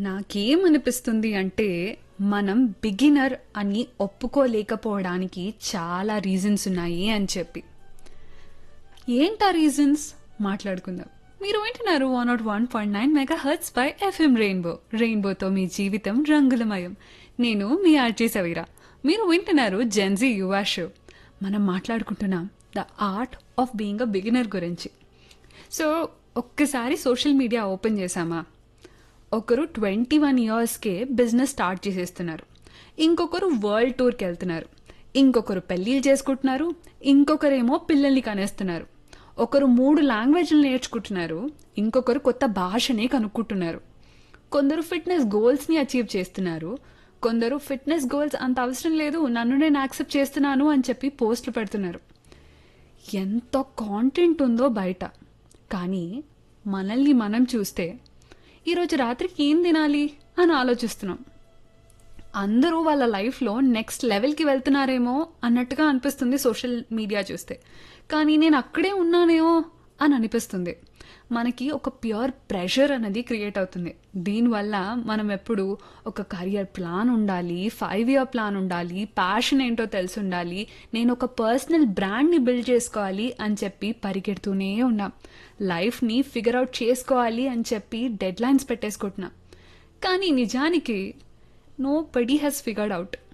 నాకేమనిపిస్తుంది అంటే మనం బిగినర్ అని ఒప్పుకోలేకపోవడానికి చాలా రీజన్స్ ఉన్నాయి అని చెప్పి ఏంటా రీజన్స్ మాట్లాడుకుందాం మీరు వింటున్నారు one naught one point nine megahertz by FM Rainbow రెయిన్బోతో మీ జీవితం రంగులమయం నేను మీ ఆర్జీ సవీరా మీరు వింటున్నారు జెన్జీ యువా షో మనం మాట్లాడుకుంటున్నాం the art of being a beginner గురించి సో ఒక్కసారి సోషల్ మీడియా ఓపెన్ చేసామా ఒకరు ట్వంటీ వన్ ఇయర్స్కే బిజినెస్ స్టార్ట్ చేసేస్తున్నారు ఇంకొకరు వరల్డ్ టూర్కి వెళ్తున్నారు ఇంకొకరు పెళ్ళిళ్ళు చేసుకుంటున్నారు ఇంకొకరేమో పిల్లల్ని కనేస్తున్నారు ఒకరు మూడు లాంగ్వేజ్లు నేర్చుకుంటున్నారు ఇంకొకరు కొత్త భాషని కనుక్కుంటున్నారు కొందరు ఫిట్నెస్ గోల్స్ని అచీవ్ చేస్తున్నారు కొందరు ఫిట్నెస్ గోల్స్ అంత అవసరం లేదు నన్ను నేను యాక్సెప్ట్ చేస్తున్నాను అని చెప్పి పోస్టులు పెడుతున్నారు ఎంత కాంటెంట్ ఉందో బయట కానీ మనల్ని మనం చూస్తే ఈరోజు రాత్రికి ఏం తినాలి అని ఆలోచిస్తున్నాం అందరూ వాళ్ళ లైఫ్లో నెక్స్ట్ లెవెల్కి వెళ్తున్నారేమో అన్నట్టుగా అనిపిస్తుంది సోషల్ మీడియా చూస్తే కానీ నేను అక్కడే ఉన్నానేమో అని అనిపిస్తుంది మనకి ఒక ప్యూర్ ప్రెషర్ అనేది క్రియేట్ అవుతుంది దీనివల్ల మనం ఎప్పుడు ఒక కెరియర్ ప్లాన్ ఉండాలి ఫైవ్ ఇయర్ ప్లాన్ ఉండాలి ప్యాషన్ ఏంటో తెలిసి ఉండాలి నేను ఒక పర్సనల్ బ్రాండ్ని బిల్డ్ చేసుకోవాలి అని చెప్పి పరిగెడుతూనే ఉన్నాం లైఫ్ని ఫిగర్ అవుట్ చేసుకోవాలి అని చెప్పి డెడ్ లైన్స్ పెట్టేసుకుంటున్నాం కానీ నిజానికి nobody has figured out